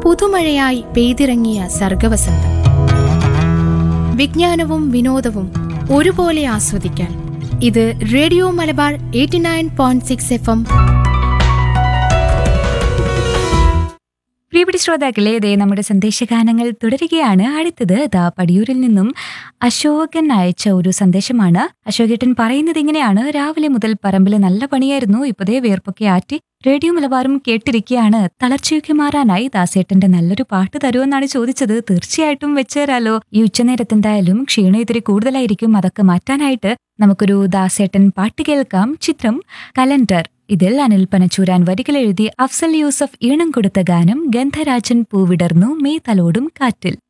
പുതുമഴയായി പെയ്തിറങ്ങിയ സർഗവസന്തം വിജ്ഞാനവും വിനോദവും ഒരുപോലെ ആസ്വദിക്കാൻ ഇത് radio Malabar eighty nine point six F M പ്രിയപ്പെട്ട ശ്രോതാക്കളെ ഇതേ നമ്മുടെ സന്ദേശഗാനങ്ങൾ തുടരുകയാണ് അടുത്തത് ദാ പടിയൂരിൽ നിന്നും അശോകൻ അയച്ച ഒരു സന്ദേശമാണ് അശോകേട്ടൻ പറയുന്നത് ഇങ്ങനെയാണ് രാവിലെ മുതൽ പറമ്പിൽ നല്ല പണിയായിരുന്നു ഇപ്പതേ വേർപ്പൊക്കെ ആറ്റി റേഡിയോ മലബാറും കേട്ടിരിക്കുകയാണ് തളർച്ചയൊക്കെ മാറാനായി ദാസേട്ടന്റെ നല്ലൊരു പാട്ട് തരുമെന്നാണ് ചോദിച്ചത് തീർച്ചയായിട്ടും വെച്ചേരാലോ ഈ ഉച്ചനേരത്ത് എന്തായാലും ക്ഷീണം ഇത്തിരി കൂടുതലായിരിക്കും അതൊക്കെ മാറ്റാനായിട്ട് നമുക്കൊരു ദാസേട്ടൻ പാട്ട് കേൾക്കാം ചിത്രം കലണ്ടർ ഇതിൽ അനിൽ പനച്ചൂരാൻ വരികൾ എഴുതി അഫ്സൽ യൂസഫ് ഈണം കൊടുത്ത ഗാനം ഗന്ധരാജൻ പൂവിടർന്നു മേ തലോടും കാറ്റിൽ